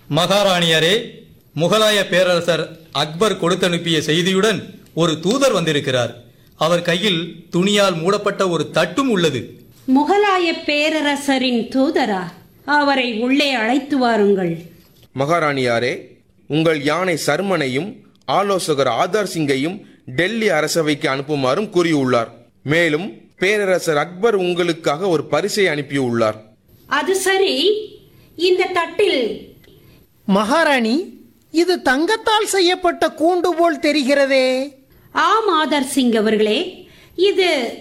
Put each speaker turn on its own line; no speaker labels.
மகாராணியரே முகலாய பேரரசர் அக்பர் கொடுத்தனுப்பிய செய்தியுடன் ஒரு தூதர் வந்திருக்கிறார் அவர் கையில் துணியால் மூடப்பட்ட ஒரு தட்டும் உள்ளது
முகலாய பேரரசரின் தூதரா அவரை உள்ளே அழைத்து வாருங்கள்
மகாராணியாரே உங்கள் யானை சர்மனையும் ஆலோசகர் ஆதார் சிங்கையும் டெல்லி அரசவைக்கு அனுப்புமாறும் கூறியுள்ளார் மேலும் பேரரசர் அக்பர் உங்களுக்காக ஒரு பரிசை அனுப்பியுள்ளார்
அது சரி இந்த தட்டில்
மகாராணி இது தங்கத்தால் செய்யப்பட்ட கூண்டு போல் தெரிகிறதே
ஆம் ஆதர் சிங் அவர்களே இது